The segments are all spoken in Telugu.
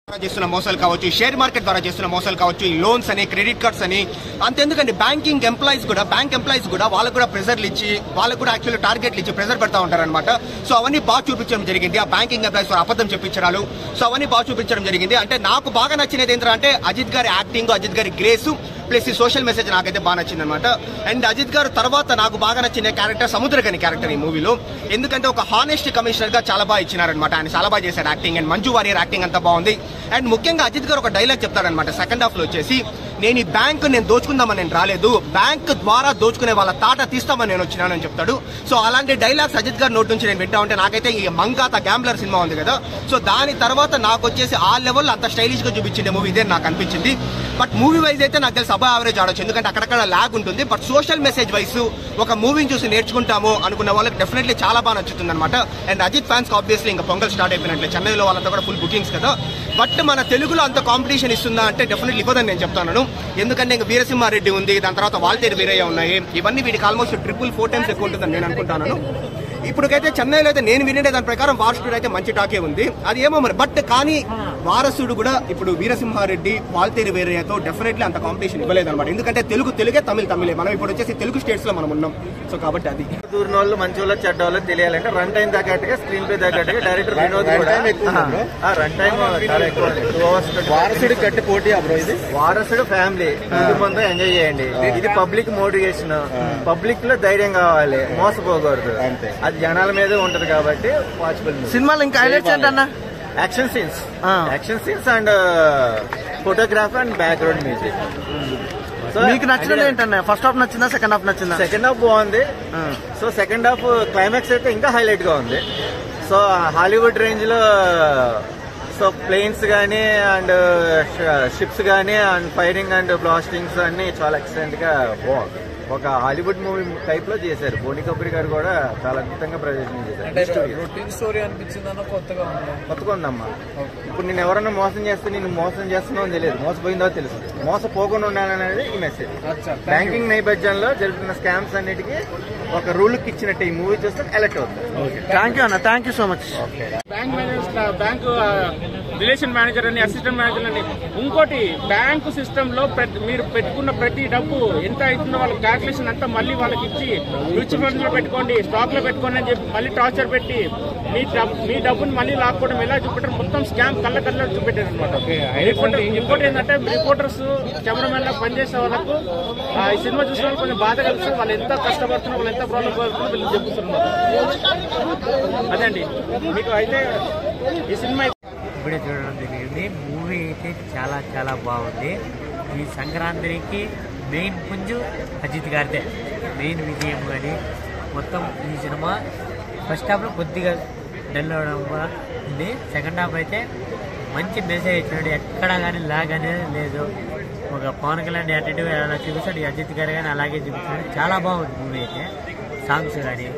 ద్వారా చేస్తున్న మోసాలు కావచ్చు షేర్ మార్కెట్ ద్వారా చేస్తున్న మోసాలు కావచ్చు ఈ లోన్స్ అని క్రెడిట్ కార్డ్స్ అని అంతెందుకండి బ్యాంకింగ్ ఎంప్లాయీస్ కూడా బ్యాంక్ ఎంప్లాయీస్ కూడా వాళ్ళకు కూడా ప్రెజర్లు ఇచ్చి వాళ్ళకు కూడా యాక్చువల్లీ టార్గెట్లు ఇచ్చి ప్రెజర్ పెడతా ఉంటారన్నమాట సో అవన్నీ బాగా చూపించడం జరిగింది ఆ బ్యాంకింగ్ ఎంప్లాయీస్ అబద్ధం చెప్పించడాలు సో అవన్నీ బాగా చూపించడం జరిగింది అంటే నాకు బాగా నచ్చినది ఏంటంటే అజిత్ గారి యాక్టింగ్ అజిత్ గారి గ్రేసు ప్లస్ ఈ సోషల్ మెసేజ్ నాకైతే బాగా నచ్చింది అనమాట అండ్ అజిత్ గారు తర్వాత నాకు బాగా నచ్చిన క్యారెక్టర్ సముద్రకని క్యారెక్టర్ ఈ మూవీలో ఎందుకంటే ఒక హానెస్ట్ కమిషనర్ గా చాలా బాగా ఇచ్చినారనమాట ఆయన చాలా బాగా చేశాడు acting and Manju Warrier acting అంతా బాగుంది అండ్ ముఖ్యంగా అజిత్ గారు ఒక డైలాగ్ చెప్తాడనమాట సెకండ్ హాఫ్ లో వచ్చేసి నేను ఈ బ్యాంక్ నేను దోచుకుందామని నేను రాలేదు బ్యాంక్ ద్వారా దోచుకునే వాళ్ళ తాట తీస్తామని నేను వచ్చినానని చెప్తాడు సో అలాంటి డైలాగ్స్ అజిత్ గారి నోట్ నుంచి నేను వింటా ఉంటే నాకైతే ఈ మంగాత గ్యాంబ్లర్ సినిమా ఉంది కదా సో దాని తర్వాత నాకు వచ్చేసి ఆ లెవెల్ అంత స్టైలిష్ గా చూపించిండే మూవీ ఇదే నాకు అనిపించింది బట్ మూవీ వైజ్ అయితే నాకు తెలిసి అబా యావరేజ్ ఆడొచ్చు ఎందుకంటే అక్కడక్కడ ల్యాగ్ ఉంటుంది బట్ సోషల్ మెసేజ్ వైస్ ఒక మూవీని చూసి నేర్చుకుంటాము అనుకున్న వాళ్ళకి డెఫినెట్లీ చాలా బాగా నచ్చుతుంది అనమాట అండ్ అజిత్ ఫ్యాన్స్ ఆబ్వియస్లీ ఇంకా పొంగల్ స్టార్ట్ అయిపోయినట్లే చెన్నైలో వాళ్ళంతా కూడా ఫుల్ బుకింగ్స్ కదా బట్ మన తెలుగులో అంత కాంపిటీషన్ ఇస్తుందా అంటే డెఫినెట్లీ ఇవ్వదని నేను చెప్తాను ఎందుకంటే ఇంకా వీరసింహారెడ్డి ఉంది దాని తర్వాత వాల్తేరు వీరయ్య ఉన్నాయి ఇవన్నీ వీటికి ఆల్మోస్ట్ ట్రిపుల్ ఫోర్ టైమ్స్ ఎక్కువ ఉంటుందని నేను అనుకుంటాను ఇప్పటికైతే చెన్నైలో అయితే నేను వినే దాని ప్రకారం వారసుడు అయితే మంచి టాకే ఉంది అది ఏమో మరి బట్ కానీ వారసుడు కూడా ఇప్పుడు వీరసింహారెడ్డి వాల్తేరు వేరేతో డెఫినెట్లీ అంత కాంపిటీషన్ ఇవ్వలేదు అనమాట ఎందుకంటే తెలుగు తెలుగే తమిళ తమిళే మనం ఇప్పుడు వచ్చేసి తెలుగు స్టేట్స్ లో మనం ఉన్నాం సో కాబట్టి అది దూరిన వాళ్ళు మంచి వాళ్ళు చెడ్డ వాళ్ళు తెలియాలంటే రన్ టైం తగ్గట్టుగా స్క్రీన్ ప్లే తగ్గట్టుగా డైరెక్టర్ వినోద్ కూడా రన్ టైం చాలా ఎక్కువ ఉంది టూ అవర్స్ వారసుడి గట్టి పోటీ బ్రో ఇది వారసుడు ఫ్యామిలీ కుటుంబంతో ఎంజాయ్ చేయండి ఇది పబ్లిక్ మోటివేషన్ పబ్లిక్ లో ధైర్యం కావాలి మోసపోకూడదు అంతే. అది జనాల మీదే ఉంటది కాబట్టి వాచబుల్ సినిమాలో ఇంకా హైలైట్స్ ఏంటన్నా యాక్షన్ సీన్స్ ఆ. Action scenes and photograph and background music మీకు నచ్చినది ఏంటన్నా ఫస్ట్ హాఫ్ నచ్చిందా సెకండ్ హాఫ్ నచ్చిందా సెకండ్ హాఫ్ బాగుంది సో సెకండ్ హాఫ్ క్లైమాక్స్ అయితే ఇంకా హైలైట్ గా ఉంది సో హాలీవుడ్ రేంజ్ లో సో ప్లేన్స్ కానీ అండ్ షిప్స్ కానీ అండ్ ఫైరింగ్ అండ్ బ్లాస్టింగ్స్ అన్ని చాలా ఎక్సలెంట్ గా బాగుంది ఒక హాలీవుడ్ మూవీ టైప్ లో చేశారు బోని కపూర్ గారు కూడా చాలా అద్భుతంగా ప్రదర్శన చేశారు రొటీన్ స్టోరీ అనిపించిందన్న కొత్తగా ఉంది కొత్తగా ఉందమ్మా ఇప్పుడు నేను ఎవరన్నా మోసం చేస్తే నేను మోసం చేస్తున్నావు అని తెలియదు మోసపోయిందో తెలుసు మోసపోకుండా ఉండాలనేది ఈ మెసేజ్ అచ్చా. బ్యాంకింగ్ నేపథ్యంలో జరుగుతున్న స్కామ్స్ అన్నిటికీ ఒక రూల్ ఇచ్చినట్టు ఈ మూవీ చూస్తే అలర్ట్ అవుతుంది థ్యాంక్ యూ అన్న thank you so much bank manager bank relation manager అని అసిస్టెంట్ మేనేజర్ అని ఇంకోటి బ్యాంకు సిస్టమ్ లో ప్రతి- మీరు పెట్టుకున్న ప్రతి డబ్బు ఎంత అవుతుందో వాళ్ళకి క్యాల్కులేషన్ అంతా మళ్ళీ వాళ్ళకి ఇచ్చి మ్యూచువల్ ఫండ్స్ లో పెట్టుకోండి స్టాక్ లో పెట్టుకోండి అని చెప్పి మళ్ళీ టార్చర్ పెట్టి మీ డబ్బు మీ డబ్బుని మళ్ళీ లాక్కోవడం ఎలా చూపెట్టారు మొత్తం స్కామ్ కళ్ళ కళ్ళ చూపెట్టారు అనమాట ఇంకోటి ఏంటంటే రిపోర్టర్స్ కెమెరామెన్ లా పనిచేసే వాళ్ళకు ఆ, ఈ సినిమా చూసిన వాళ్ళు కొంచెం బాధ కలుస్తుంది వాళ్ళు ఎంత కష్టపడుతున్నారు వాళ్ళు ఎంత ప్రాబ్లం పడుతున్నారు వీళ్ళు చెప్తున్నారు అదండి మీకు అయితే ఈ సినిమా ఇప్పుడే చూడడం జరిగింది మూవీ అయితే చాలా చాలా బాగుంది ఈ సంక్రాంతికి మెయిన్ పుంజు అజిత్ గారిదే మెయిన్ విజయం కానీ మొత్తం ఈ సినిమా ఫస్ట్ హాఫ్లో కొద్దిగా డల్ అవడం కూడా ఉంది సెకండ్ హాఫ్ అయితే మంచి మెసేజ్ ఇచ్చినాడు ఎక్కడ కానీ లాగ్ అనేది లేదు ఒక పవన్ కళ్యాణ్ యాటిట్యూడ్ ఎలా చూపిస్తాడు ఈ అజిత్ గారు కానీ అలాగే చూపిస్తున్నాడు చాలా బాగుంది మూవీ అయితే సాంగ్స్ కానీ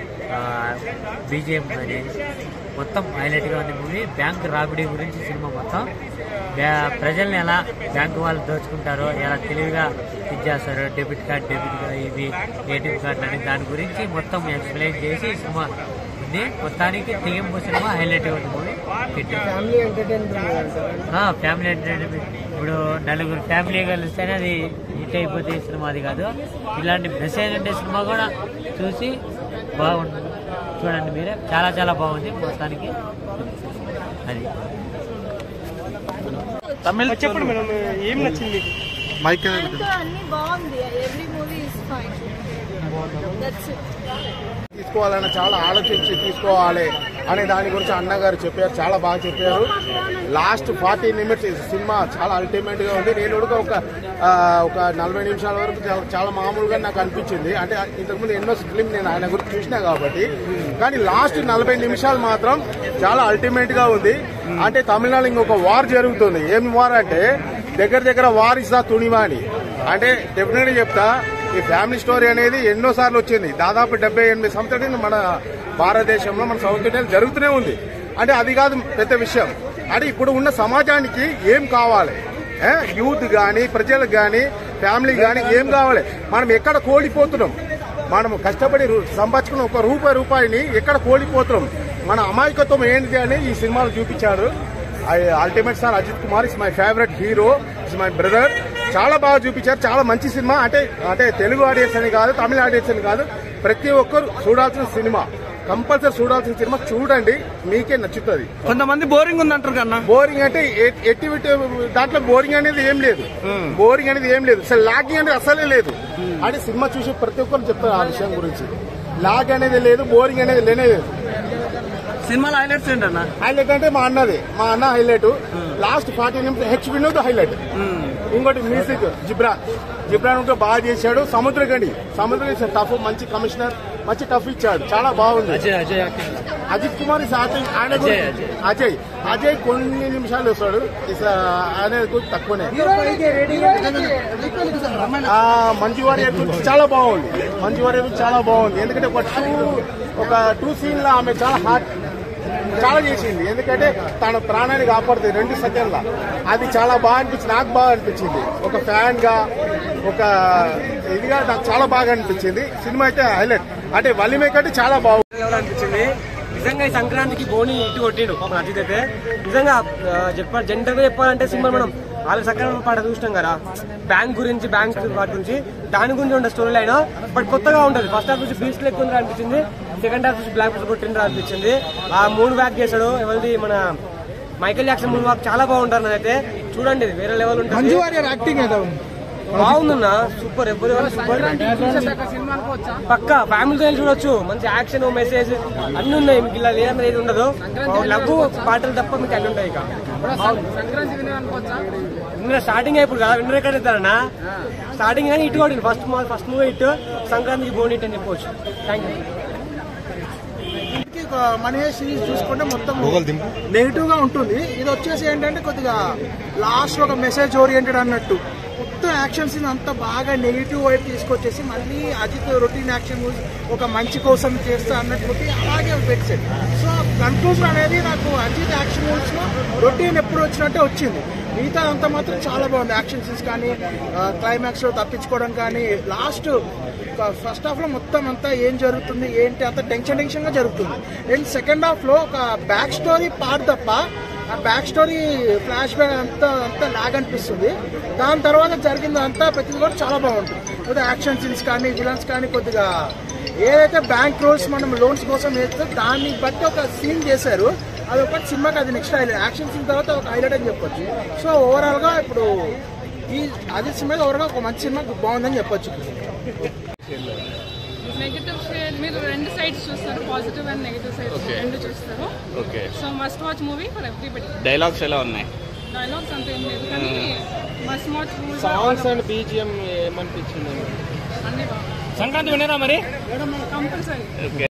బీజిఎం కానీ మొత్తం హైలైట్గా ఉంది మూవీ బ్యాంక్ రాబిడీ గురించి సినిమా మొత్తం బ్యా- ప్రజల్ని ఎలా బ్యాంకు వాళ్ళు దోచుకుంటారో ఎలా తెలివిగా ఇది చేస్తారో డెబిట్ కార్డ్ డెబిట్ కార్డ్ ఇది ఏటీఎం కార్డ్ అని దాని గురించి మొత్తం ఎక్స్ప్లెయిన్ చేసి ఈ సినిమా ఉంది మొత్తానికి తెగింపు సినిమా హైలైట్గా ఉంది movie family entertainment family entertainment ఇప్పుడు నలుగురు ఫ్యామిలీ కలిస్తేనే అది హిట్ అయిపోతే ఈ సినిమా అది కాదు ఇలాంటి మెసేజ్ ఉండే సినిమా కూడా చూసి బాగుంటుంది చూడండి మీరే చాలా చాలా బాగుంది మొత్తానికి అది తమిళ చెప్పండి మేడం ఏం నచ్చింది మైక్ దాంతో అన్ని బాగుంది every movie is fine that's తీసుకోవాలని చాలా ఆలోచించి తీసుకోవాలి అనే దాని గురించి అన్నగారు చెప్పారు చాలా బాగా చెప్పారు లాస్ట్ ఫార్టీ నిమిట్స్ సినిమా చాలా అల్టిమేట్ గా ఉంది నేను కూడా ఒక ఆ, ఒక నలభై నిమిషాల వరకు చాలా చాలా మామూలుగా నాకు అనిపించింది అంటే ఇంతకుముందు ఎన్నో ఫిలిం నేను ఆయన గురించి చూసినా కాబట్టి కానీ లాస్ట్ నలభై నిమిషాలు మాత్రం చాలా అల్టిమేట్ గా ఉంది అంటే తమిళనాడు ఇంకొక వార్ జరుగుతుంది ఏం వార్ అంటే దగ్గర దగ్గర వార్ ఇస్ ద తుణివాణి అంటే డెఫినెట్గా చెప్తా ఈ ఫ్యామిలీ స్టోరీ అనేది ఎన్నో సార్లు వచ్చింది దాదాపు డెబ్బై ఎనిమిది సంవత్సరాలు మన భారతదేశంలో మన సౌత్ ఇండియా జరుగుతూనే ఉంది అంటే అది కాదు పెద్ద విషయం అంటే ఇప్పుడు ఉన్న సమాజానికి ఏం కావాలి ఏ? యూత్ కానీ ప్రజలకు కానీ ఫ్యామిలీ కానీ ఏం కావాలి మనం ఎక్కడ కోల్పోతున్నాం మనం కష్టపడి రు- సంపాదించుకున్న ఒక రూపాయి రూపాయిని ఎక్కడ కోల్పోతున్నాం మన అమాయకత్వం ఏంటి అని ఈ సినిమాలు చూపించారు ultimate star Ajith Kumar is my favourite hero is my brother చాలా బాగా చూపించారు చాలా మంచి సినిమా అంటే అంటే తెలుగు ఆడియన్స్ అని కాదు తమిళ ఆడియన్స్ అని కాదు ప్రతి ఒక్కరు చూడాల్సిన సినిమా కంపల్సరీ చూడాల్సిన సినిమా చూడండి మీకే నచ్చుతుంది కొంతమంది బోరింగ్ ఉంది అంటారు కన్నా బోరింగ్ అంటే ఎ- ఎట్టి దాంట్లో బోరింగ్ అనేది ఏం లేదు బోరింగ్ అనేది ఏం లేదు అసలు లాగింగ్ అనేది అసలే లేదు అంటే సినిమా చూసి ప్రతి ఒక్కరు చెప్తారు ఆ విషయం గురించి లాగ్ అనేది లేదు బోరింగ్ అనేది లేనే లేదు సినిమాలో హైలైట్స్ ఏంటన్నా హైలైట్ అంటే మా అన్నది మా అన్న హైలైట్ లాస్ట్ ఫార్టీ నిమిషం హెచ్ వినోద్ హైలైట్ ఇంకోటి మ్యూజిక్ జిబ్రాన్ జిబ్రాన్ ఉంటే బాగా చేశాడు సముద్రగండి సముద్ర టఫ్ మంచి కమిషనర్ మంచి టఫ్ ఇచ్చాడు చాలా బాగుంది అజిత్ కుమార్ ఇస్ యాక్టింగ్ ఆయన గురించి- అజయ్ అజయ్ కొన్ని నిమిషాలు వస్తాడు ఇస్ ఆయన గురించి తక్కువనే ఆ, మంజు వారియర్ గురించి చాలా బాగుంది మంజు వారియర్ గురించి చాలా బాగుంది ఎందుకంటే ఒక టూ ఒక టూ సీన్ లో ఆమె చాలా హార్ట్ చాలా చేసింది ఎందుకంటే తన ప్రాణాన్ని కాపాడుతుంది రెండు సెకండ్ల అది చాలా బాగా అనిపించింది నాకు బాగా అనిపించింది ఒక ఫ్యాన్ గా ఒక ఇదిగా నాకు చాలా బాగా అనిపించింది సినిమా అయితే హైలైట్ అంటే వలిమే కంటే చాలా బాగుంది అనిపించింది నిజంగా ఈ సంక్రాంతికి బోని ఇటు కొట్టిండు పాపం అజిత్ అయితే నిజంగా చెప్పాలి జనరల్ గా చెప్పాలంటే సినిమా మనం వాళ్ళ సంక్రాంతి పాట చూసినాం కదా బ్యాంక్ గురించి బ్యాంక్ వాటి గురించి దాని గురించి ఉండే స్టోరీ లైన్ బట్ కొత్తగా ఉంటుంది ఫస్ట్ హాఫ్ నుంచి బీచ్ లెక్క ఉందా అనిపించింది సెకండ్ హాఫ్ నుంచి బ్లాక్ బస్ కొట్టిండ్రా అనిపించింది ఆ మూడు బ్యాక్ చేశాడు ఎవరిది మన మైకేల్ జాక్సన్ మూడు వాక్ చాలా బాగుంటారు అయితే చూడండి ఇది వేరే లెవెల్ ఉంటుంది యాక్టింగ్ ఏదో బాగుందన్నా సూపర్ ఎవరు సూపర్ పక్క ఫ్యామిలీతో వెళ్ళి చూడొచ్చు మంచి యాక్షన్ మెసేజ్ అన్ని ఉన్నాయి మీకు ఇలా లేదన్నది ఏది ఉండదు లవ్ పాటలు తప్ప మీకు అన్ని ఉంటాయి ఇక విన్నర్ స్టార్టింగ్ ఇప్పుడు కదా విన్నర్ ఎక్కడ ఇస్తారన్నా స్టార్టింగ్ కానీ ఇటు కొట్టింది ఫస్ట్ ఫస్ట్ మూవీ ఇటు సంక్రాంతికి బోన్ ఇట్ అని చెప్పవచ్చు థ్యాంక్ యూ మనీ సిరీస్ చూసుకుంటే మొత్తం నెగిటివ్ గా ఉంటుంది ఇది వచ్చేసి ఏంటంటే కొద్దిగా లాస్ట్ ఒక మెసేజ్ ఓరియంటెడ్ అన్నట్టు మొత్తం యాక్షన్ సీన్ అంతా బాగా నెగిటివ్ వైపు తీసుకొచ్చేసి మళ్ళీ అజిత్ రొటీన్ యాక్షన్ మూవీ ఒక మంచి కోసం చేస్తా అన్నట్టు అలాగే పెట్టాడు సో కన్క్లూజన్ అనేది నాకు అజిత్ యాక్షన్ మూవీస్ లో రొటీన్ ఎప్పుడు వచ్చినట్టే వచ్చింది మిగతా అంతా మాత్రం చాలా బాగుంది యాక్షన్ సీన్స్ కానీ క్లైమాక్స్ లో తప్పించుకోవడం కానీ లాస్ట్ ఫస్ట్ హాఫ్ లో మొత్తం అంతా ఏం జరుగుతుంది ఏంటి అంత టెన్షన్ టెన్షన్ గా జరుగుతుంది అండ్ సెకండ్ హాఫ్ లో ఒక బ్యాక్ స్టోరీ పార్ట్ తప్ప ఆ బ్యాక్ స్టోరీ ఫ్లాష్ బ్యాక్ అంతా అంతా లాగ్ అనిపిస్తుంది దాని తర్వాత జరిగింది అంతా ప్రతిది కూడా చాలా బాగుంటుంది కొద్దిగా యాక్షన్ సీన్స్ కానీ విలన్స్ కానీ కొద్దిగా ఏదైతే బ్యాంక్ రోల్స్ మనం లోన్స్ కోసం వేస్తే దాన్ని బట్టి ఒక సీన్ చేశారు అది ఒకటి సినిమాకి అది నెక్స్ట్ హైలైట్ యాక్షన్ సీన్ తర్వాత ఒక హైలైట్ అని చెప్పొచ్చు సో ఓవరాల్ గా ఇప్పుడు ఈ అది సినిమా ఓవరాల్ గా ఒక మంచి సినిమా బాగుందని చెప్పొచ్చు నెగటివ్ షేడ్ మీరు రెండు సైడ్స్ చూస్తారు పాజిటివ్ అండ్ నెగటివ్ సైడ్స్ రెండు చూస్తారు okay so must watch movie for everybody dialogues ఎలా ఉన్నాయి డైలాగ్స్ అంత ఏం లేదు కానీ must watch movie songs and BGM ఏమనిపించింది అన్ని బాగుంది సంక్రాంతి వినరా మరి కంపల్సరీ